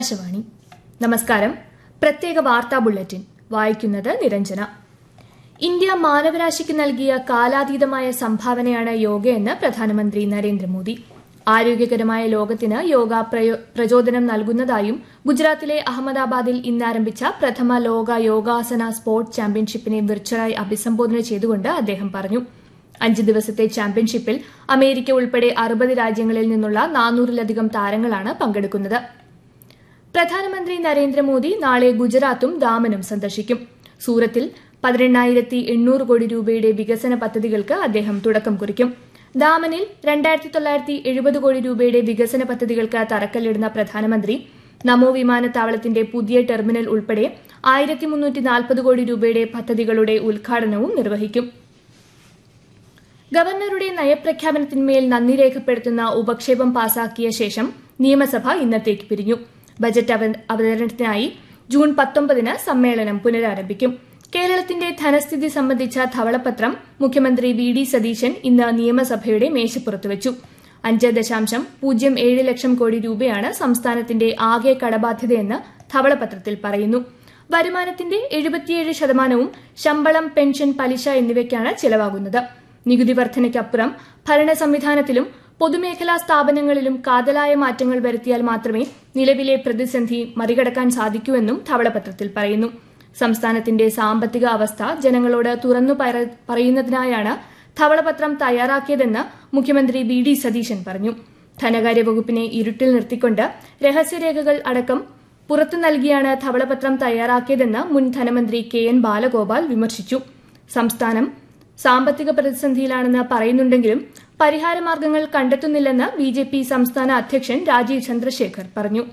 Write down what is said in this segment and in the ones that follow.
ആകാശവാണി നമസ്കാരം പ്രത്യേക വാർത്താ ബുള്ളറ്റിൻ വായിക്കുന്നത് നിരഞ്ജന ഇന്ത്യ മാനവരാശിക്ക് നൽകിയ കാലാതീതമായ സംഭാവനയാണ് യോഗയെന്ന് പ്രധാനമന്ത്രി നരേന്ദ്രമോദി ആരോഗ്യകരമായ ലോകത്തിന് യോഗ പ്രയോ- പ്രചോദനം നൽകുന്നതായും ഗുജറാത്തിലെ അഹമ്മദാബാദിൽ ഇന്ന് ആരംഭിച്ച പ്രഥമ ലോക യോഗാസന സ്പോർട്സ് ചാമ്പ്യൻഷിപ്പിനെ വിർച്വലായി അഭിസംബോധന ചെയ്തുകൊണ്ട് അദ്ദേഹം പറഞ്ഞു അഞ്ച് ദിവസത്തെ ചാമ്പ്യൻഷിപ്പിൽ അമേരിക്ക ഉൾപ്പെടെ അറുപത് രാജ്യങ്ങളിൽ നിന്നുള്ള നാനൂറിലധികം താരങ്ങളാണ് പങ്കെടുക്കുന്നത് പ്രധാനമന്ത്രി നരേന്ദ്രമോദി നാളെ ഗുജറാത്തും ദാമനും സന്ദർശിക്കും സൂറത്തിൽ പതിനെണ്ണായിരത്തി എണ്ണൂറ് കോടി രൂപയുടെ വികസന പദ്ധതികൾക്ക് അദ്ദേഹം തുടക്കം കുറിക്കും ദാമനിൽ രണ്ടായിരത്തി തൊള്ളായിരത്തി എഴുപത് കോടി രൂപയുടെ വികസന പദ്ധതികൾക്ക് തറക്കല്ലിടുന്ന പ്രധാനമന്ത്രി നമോ വിമാനത്താവളത്തിന്റെ പുതിയ ടെർമിനൽ ഉൾപ്പെടെ ആയിരത്തി മുന്നൂറ്റി നാൽപ്പത് കോടി രൂപയുടെ പദ്ധതികളുടെ ഉദ്ഘാടനവും നിർവഹിക്കും ഗവർണറുടെ നയപ്രഖ്യാപനത്തിന്മേൽ നന്ദി രേഖപ്പെടുത്തുന്ന ഉപക്ഷേപം പാസാക്കിയ ശേഷം നിയമസഭ ഇന്നത്തേക്ക് പിരിഞ്ഞു ബജറ്റ് അവ- അവതരണത്തിനായി ജൂൺ പത്തൊമ്പതിന് സമ്മേളനം പുനരാരംഭിക്കും കേരളത്തിന്റെ ധനസ്ഥിതി സംബന്ധിച്ച ധവളപത്രം മുഖ്യമന്ത്രി വി ഡി സതീശൻ ഇന്ന് നിയമസഭയുടെ മേശപ്പുറത്ത് വെച്ചു അഞ്ച് ദശാംശം പൂജ്യം ഏഴ് ലക്ഷം കോടി രൂപയാണ് സംസ്ഥാനത്തിന്റെ ആകെ കടബാധ്യതയെന്ന് ധവളപത്രത്തിൽ പറയുന്നു വരുമാനത്തിന്റെ എഴുപത്തിയേഴ് ശതമാനവും ശമ്പളം പെൻഷൻ പലിശ എന്നിവയ്ക്കാണ് ചെലവാകുന്നത് നികുതി വർധനയ്ക്കപ്പുറം ഭരണ സംവിധാനത്തിലും പൊതുമേഖലാ സ്ഥാപനങ്ങളിലും കാതലായ മാറ്റങ്ങൾ വരുത്തിയാൽ മാത്രമേ നിലവിലെ പ്രതിസന്ധി മറികടക്കാൻ സാധിക്കൂവെന്നും ധവളപത്രത്തിൽ പറയുന്നു സംസ്ഥാനത്തിന്റെ സാമ്പത്തിക അവസ്ഥ ജനങ്ങളോട് തുറന്നു പറ- പറയുന്നതിനായാണ് ധവളപത്രം തയ്യാറാക്കിയതെന്ന് മുഖ്യമന്ത്രി വി ഡി സതീശൻ പറഞ്ഞു ധനകാര്യ വകുപ്പിനെ ഇരുട്ടിൽ നിർത്തിക്കൊണ്ട് രഹസ്യരേഖകൾ അടക്കം പുറത്തു നൽകിയാണ് ധവളപത്രം തയ്യാറാക്കിയതെന്ന് മുൻ ധനമന്ത്രി കെ എൻ ബാലഗോപാൽ വിമർശിച്ചു സംസ്ഥാനം സാമ്പത്തിക പ്രതിസന്ധിയിലാണെന്ന് പറയുന്നുണ്ടെങ്കിലും പരിഹാരമാർഗങ്ങൾ കണ്ടെത്തുന്നില്ലെന്ന് ബി ജെ പി സംസ്ഥാന അധ്യക്ഷൻ രാജീവ് ചന്ദ്രശേഖർ പറഞ്ഞു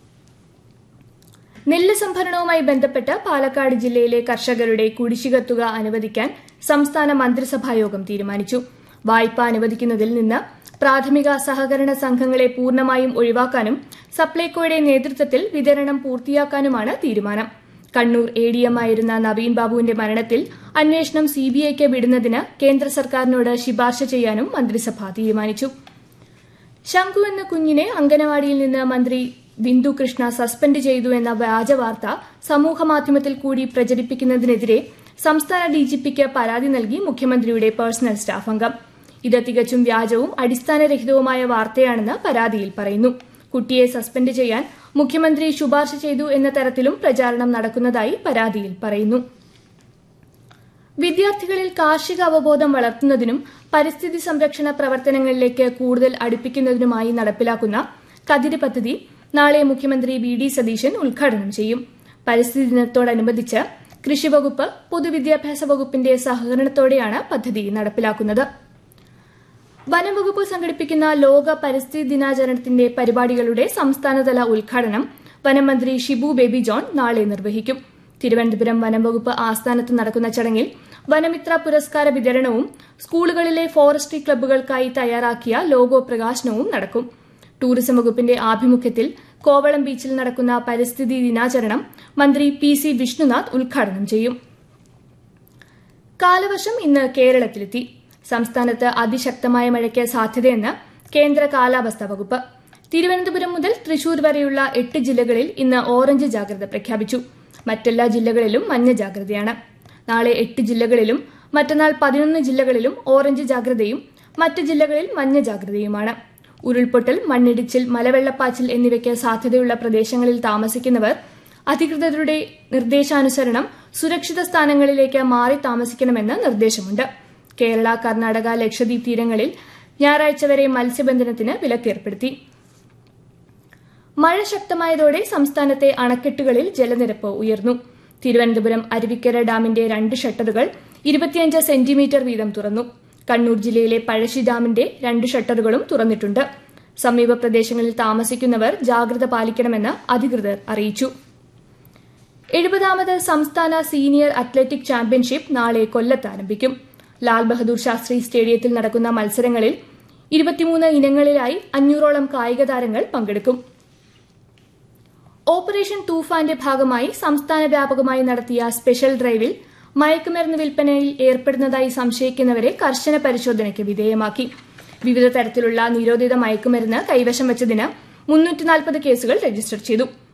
നെല്ല് സംഭരണവുമായി ബന്ധപ്പെട്ട് പാലക്കാട് ജില്ലയിലെ കർഷകരുടെ കുടിശ്ശിക തുക അനുവദിക്കാൻ സംസ്ഥാന മന്ത്രിസഭായോഗം തീരുമാനിച്ചു വായ്പ അനുവദിക്കുന്നതിൽ നിന്ന് പ്രാഥമിക സഹകരണ സംഘങ്ങളെ പൂർണ്ണമായും ഒഴിവാക്കാനും സപ്ലൈകോയുടെ നേതൃത്വത്തിൽ വിതരണം പൂർത്തിയാക്കാനുമാണ് തീരുമാനം കണ്ണൂർ എ ഡി എം ആയിരുന്ന നവീൻ ബാബുവിന്റെ മരണത്തിൽ അന്വേഷണം സിബിഐക്ക് വിടുന്നതിന് കേന്ദ്ര സർക്കാരിനോട് ശുപാർശ ചെയ്യാനും മന്ത്രിസഭ തീരുമാനിച്ചു ശംഖു എന്ന കുഞ്ഞിനെ അങ്കനവാടിയിൽ നിന്ന് മന്ത്രി ബിന്ദു കൃഷ്ണ സസ്പെൻഡ് ചെയ്തു എന്ന വ്യാജ വാർത്ത സമൂഹമാധ്യമത്തിൽ കൂടി പ്രചരിപ്പിക്കുന്നതിനെതിരെ സംസ്ഥാന ഡിജിപിക്ക് പരാതി നൽകി മുഖ്യമന്ത്രിയുടെ പേഴ്സണൽ സ്റ്റാഫ് അംഗം ഇത് തികച്ചും വ്യാജവും അടിസ്ഥാനരഹിതവുമായ വാർത്തയാണെന്ന് പരാതിയിൽ പറയുന്നു കുട്ടിയെ സസ്പെൻഡ് ചെയ്യാൻ മുഖ്യമന്ത്രി ശുപാർശ ചെയ്തു എന്ന തരത്തിലും പ്രചാരണം നടക്കുന്നതായി പരാതിയിൽ പറയുന്നു വിദ്യാർത്ഥികളിൽ കാർഷിക അവബോധം വളർത്തുന്നതിനും പരിസ്ഥിതി സംരക്ഷണ പ്രവർത്തനങ്ങളിലേക്ക് കൂടുതൽ അടുപ്പിക്കുന്നതിനുമായി നടപ്പിലാക്കുന്ന കതിര് പദ്ധതി നാളെ മുഖ്യമന്ത്രി വി ഡി സതീശൻ ഉദ്ഘാടനം ചെയ്യും പരിസ്ഥിതി ദിനത്തോടനുബന്ധിച്ച് കൃഷിവകുപ്പ് പൊതുവിദ്യാഭ്യാസ വകുപ്പിന്റെ സഹകരണത്തോടെയാണ് പദ്ധതി നടപ്പിലാക്കുന്നത് വനംവകുപ്പ് സംഘടിപ്പിക്കുന്ന ലോക പരിസ്ഥിതി ദിനാചരണത്തിന്റെ പരിപാടികളുടെ സംസ്ഥാനതല ഉദ്ഘാടനം വനമന്ത്രി ഷിബു ബേബി ജോൺ നാളെ നിർവഹിക്കും തിരുവനന്തപുരം വനംവകുപ്പ് ആസ്ഥാനത്ത് നടക്കുന്ന ചടങ്ങിൽ വനമിത്ര പുരസ്കാര വിതരണവും സ്കൂളുകളിലെ ഫോറസ്ട്രി ക്ലബ്ബുകൾക്കായി തയ്യാറാക്കിയ ലോഗോ പ്രകാശനവും നടക്കും ടൂറിസം വകുപ്പിന്റെ ആഭിമുഖ്യത്തിൽ കോവളം ബീച്ചിൽ നടക്കുന്ന പരിസ്ഥിതി ദിനാചരണം മന്ത്രി പി സി വിഷ്ണുനാഥ് ഉദ്ഘാടനം ചെയ്യും കാലവർഷം ഇന്ന് കേരളത്തിലെത്തി സംസ്ഥാനത്ത് അതിശക്തമായ മഴയ്ക്ക് സാധ്യതയെന്ന് കേന്ദ്ര കാലാവസ്ഥാ വകുപ്പ് തിരുവനന്തപുരം മുതൽ തൃശൂർ വരെയുള്ള എട്ട് ജില്ലകളിൽ ഇന്ന് ഓറഞ്ച് ജാഗ്രത പ്രഖ്യാപിച്ചു മറ്റെല്ലാ ജില്ലകളിലും മഞ്ഞ ജാഗ്രതയാണ് നാളെ എട്ട് ജില്ലകളിലും മറ്റന്നാൾ പതിനൊന്ന് ജില്ലകളിലും ഓറഞ്ച് ജാഗ്രതയും മറ്റ് ജില്ലകളിൽ മഞ്ഞ ജാഗ്രതയുമാണ് ഉരുൾപൊട്ടൽ മണ്ണിടിച്ചിൽ മലവെള്ളപ്പാച്ചിൽ എന്നിവയ്ക്ക് സാധ്യതയുള്ള പ്രദേശങ്ങളിൽ താമസിക്കുന്നവർ അധികൃതരുടെ നിർദ്ദേശാനുസരണം സുരക്ഷിത സ്ഥാനങ്ങളിലേക്ക് മാറി താമസിക്കണമെന്ന് നിർദ്ദേശമുണ്ട് കേരള കർണാടക ലക്ഷദ്വീപ് തീരങ്ങളിൽ ഞായറാഴ്ച വരെ മത്സ്യബന്ധനത്തിന് വിലക്കേർപ്പെടുത്തി മഴ ശക്തമായതോടെ സംസ്ഥാനത്തെ അണക്കെട്ടുകളിൽ ജലനിരപ്പ് ഉയർന്നു തിരുവനന്തപുരം അരുവിക്കര ഡാമിന്റെ രണ്ട് ഷട്ടറുകൾ ഇരുപത്തിയഞ്ച് സെന്റിമീറ്റർ വീതം തുറന്നു കണ്ണൂർ ജില്ലയിലെ പഴശ്ശി ഡാമിന്റെ രണ്ട് ഷട്ടറുകളും തുറന്നിട്ടുണ്ട് സമീപ പ്രദേശങ്ങളിൽ താമസിക്കുന്നവർ ജാഗ്രത പാലിക്കണമെന്ന് അധികൃതർ അറിയിച്ചു എഴുപതാമത് സംസ്ഥാന സീനിയർ അത്ലറ്റിക് ചാമ്പ്യൻഷിപ്പ് നാളെ കൊല്ലത്ത് ആരംഭിക്കും ലാൽ ബഹദൂർ ശാസ്ത്രി സ്റ്റേഡിയത്തിൽ നടക്കുന്ന മത്സരങ്ങളിൽ ഇരുപത്തിമൂന്ന് ഇനങ്ങളിലായി അഞ്ഞൂറോളം കായിക താരങ്ങൾ പങ്കെടുക്കും ഓപ്പറേഷൻ തൂഫാന്റെ ഭാഗമായി സംസ്ഥാന വ്യാപകമായി നടത്തിയ സ്പെഷ്യൽ ഡ്രൈവിൽ മയക്കുമരുന്ന് വിൽപ്പനയിൽ ഏർപ്പെടുന്നതായി സംശയിക്കുന്നവരെ കർശന പരിശോധനയ്ക്ക് വിധേയമാക്കി വിവിധ തരത്തിലുള്ള നിരോധിത മയക്കുമരുന്ന് കൈവശം വച്ചതിന് മുന്നൂറ്റി നാൽപ്പത് കേസുകൾ രജിസ്റ്റർ ചെയ്തു